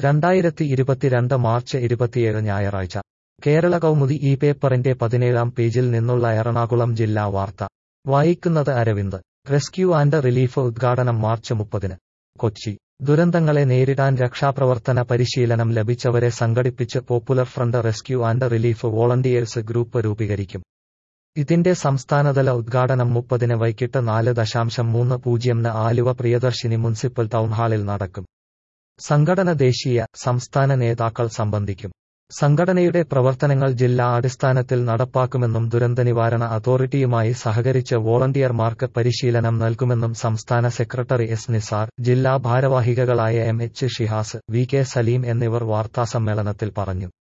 രണ്ടായിരത്തി ഇരുപത്തിരണ്ട് മാർച്ച് ഇരുപത്തിയേഴ് ഞായറാഴ്ച കേരള കൗമുദി ഈ പേപ്പറിന്റെ പതിനേഴാം പേജിൽ നിന്നുള്ള എറണാകുളം ജില്ലാ വാർത്ത വായിക്കുന്നത് അരവിന്ദ് റെസ്ക്യൂ ആൻഡ് റിലീഫ് ഉദ്ഘാടനം മാർച്ച് മുപ്പതിന് കൊച്ചി ദുരന്തങ്ങളെ നേരിടാൻ രക്ഷാപ്രവർത്തന പരിശീലനം ലഭിച്ചവരെ സംഘടിപ്പിച്ച് Popular Front rescue and relief volunteers group രൂപീകരിക്കും ഇതിന്റെ സംസ്ഥാനതല ഉദ്ഘാടനം മുപ്പതിന് വൈകിട്ട് നാല് ദശാംശം മൂന്ന് പൂജ്യംന് ആലുവ പ്രിയദർശിനി മുനിസിപ്പൽ ടൗൺഹാളിൽ നടക്കും സംഘടന ദേശീയ സംസ്ഥാന നേതാക്കൾ സംബന്ധിക്കും സംഘടനയുടെ പ്രവർത്തനങ്ങൾ ജില്ലാ അടിസ്ഥാനത്തിൽ നടപ്പാക്കുമെന്നും ദുരന്തനിവാരണ അതോറിറ്റിയുമായി സഹകരിച്ച് വോളണ്ടിയർമാർക്ക് പരിശീലനം നൽകുമെന്നും സംസ്ഥാന സെക്രട്ടറി എസ് നിസാർ ജില്ലാ ഭാരവാഹികളായ M H Shihas V K Saleem എന്നിവർ വാർത്താസമ്മേളനത്തിൽ പറഞ്ഞു